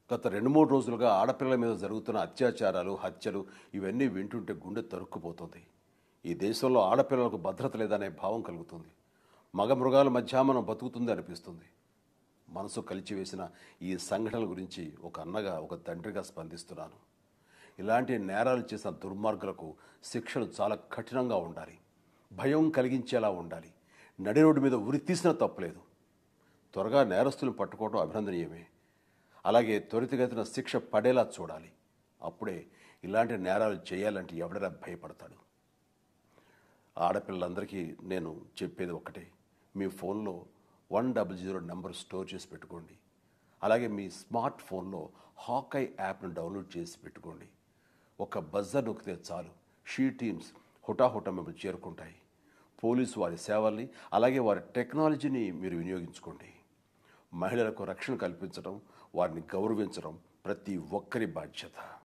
గత రెండు మూడు రోజులుగా ఆడపిల్లల మీద జరుగుతున్న అత్యాచారాలు హత్యలు ఇవన్నీ వింటుంటే గుండె తరుక్కుపోతుంది ఈ దేశంలో ఆడపిల్లలకు భద్రత లేదనే భావం కలుగుతుంది మగ మృగాల మధ్య మనం బతుకుతుంది అనిపిస్తుంది మనసు కలిచివేసిన ఈ సంఘటనల గురించి ఒక అన్నగా ఒక తండ్రిగా స్పందిస్తున్నాను ఇలాంటి నేరాలు చేసిన దుర్మార్గులకు శిక్షలు చాలా కఠినంగా ఉండాలి భయం కలిగించేలా ఉండాలి నడి రోడ్డు మీద ఉరి తీసినా తప్పులేదు త్వరగా నేరస్తులను పట్టుకోవడం అభినందనీయమే అలాగే త్వరితగతిన శిక్ష పడేలా చూడాలి అప్పుడే ఇలాంటి నేరాలు చేయాలంటే ఎవడైనా భయపడతాడు ఆడపిల్లలందరికీ నేను చెప్పేది ఒకటే మీ ఫోన్లో one double zero number store చేసి పెట్టుకోండి అలాగే మీ స్మార్ట్ ఫోన్లో హాకై యాప్ను డౌన్లోడ్ చేసి పెట్టుకోండి ఒక బజర్ నొక్కితే చాలు షీ టీమ్స్ హుటాహుటా మిమ్మల్ని చేరుకుంటాయి పోలీసు వారి సేవల్ని అలాగే వారి టెక్నాలజీని మీరు వినియోగించుకోండి మహిళలకు రక్షణ కల్పించడం వారిని గౌరవించడం ప్రతి ఒక్కరి బాధ్యత